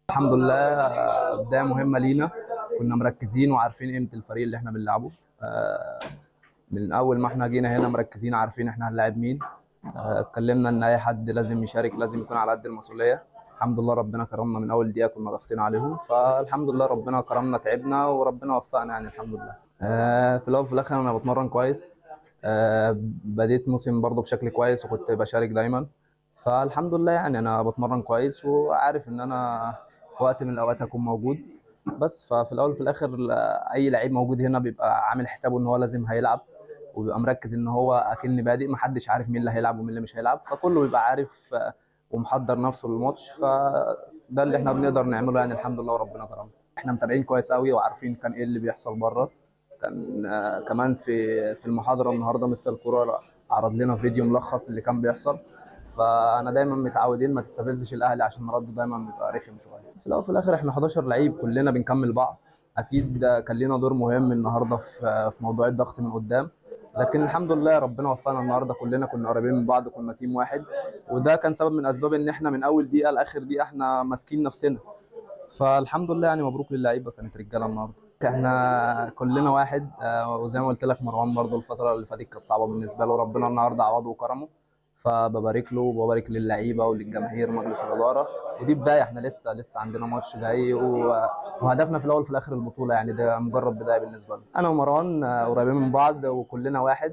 الحمد لله آه، بدايه مهمه لينا كنا مركزين وعارفين قيمه الفريق اللي احنا بنلعبه آه، من اول ما احنا جينا هنا مركزين عارفين احنا هنلاعب مين آه، اتكلمنا ان اي حد لازم يشارك لازم يكون على قد المسؤوليه الحمد لله ربنا كرمنا من اول دقيقه كنا ضاغطين عليهم فالحمد لله ربنا كرمنا تعبنا وربنا وفقنا يعني الحمد لله آه، في الاول وفي الاخر انا بتمرن كويس آه، بديت موسم برضه بشكل كويس وكنت بشارك دايما فالحمد لله يعني انا بتمرن كويس وعارف ان انا في وقت من الاوقات هكون موجود بس ففي الاول وفي الاخر لا- اي لعيب موجود هنا بيبقى عامل حسابه ان هو لازم هيلعب وبيبقى مركز ان هو اكن بادئ محدش عارف مين اللي هيلعب ومين اللي مش هيلعب فكله بيبقى عارف آه، ومحضر نفسه للماتش فده اللي احنا بنقدر نعمله يعني الحمد لله وربنا كرمنا احنا متابعين كويس قوي وعارفين كان ايه اللي بيحصل بره كان آه، كمان في في المحاضره النهارده مستر كوره عرض لنا فيديو ملخص اللي كان بيحصل فانا دايما متعودين ما تستفزش الاهلي عشان رده دايما بيبقى رخم شويه في الاول وفي الاخر احنا 11 لعيب كلنا بنكمل بعض اكيد كان لنا دور مهم النهارده في في موضوع الضغط من قدام لكن الحمد لله ربنا وفقنا النهارده كلنا كنا قريبين من بعض كنا تيم واحد وده كان سبب من اسباب ان احنا من اول دقيقه لاخر دقيقه احنا ماسكين نفسنا فالحمد لله يعني مبروك للعيبه كانت رجاله النهارده احنا كلنا واحد آه، وزي ما قلت لك مروان برضو الفتره اللي فاتت كانت صعبه بالنسبه له ربنا النهارده عوضه وكرمه فببارك له وببارك للعيبه وللجماهير ومجلس الاداره ودي بدايه احنا لسه لسه عندنا ماتش جاي و- وهدفنا في الاول وفي الاخر البطوله يعني ده مجرد بدايه بالنسبه لنا انا ومروان آه، قريبين من بعض وكلنا واحد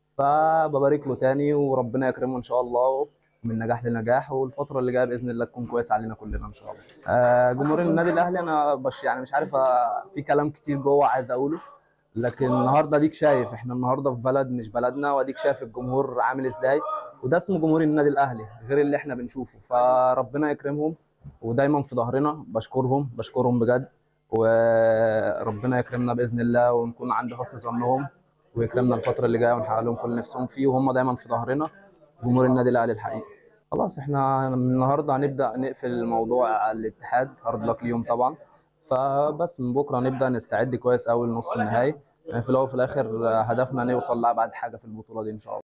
فببارك له تاني وربنا يكرمه ان شاء الله من نجاح لنجاح والفتره اللي جايه باذن الله تكون كويسه علينا كلنا ان شاء الله آه، جمهور النادي الاهلي انا بش يعني مش عارف آه، في كلام كتير جوه عايز اقوله لكن النهارده اديك شايف احنا النهارده في بلد مش بلدنا واديك شايف الجمهور عامل ازاي وده اسمه جمهور النادي الاهلي غير اللي احنا بنشوفه فربنا يكرمهم ودايما في ظهرنا بشكرهم بشكرهم بجد وربنا يكرمنا باذن الله ونكون عند حسن ظنهم ويكرمنا الفتره اللي جايه ونحقق لهم كل اللي نفسهم فيه وهم دايما في ظهرنا جمهور النادي الاهلي الحقيقي خلاص احنا من النهارده هنبدا نقفل موضوع الاتحاد هارد لك ليهم طبعا فبس من بكره نبدا نستعد كويس قوي لنص النهائي يعني في الاول وفي الاخر هدفنا نوصل لابعد حاجه في البطوله دي ان شاء الله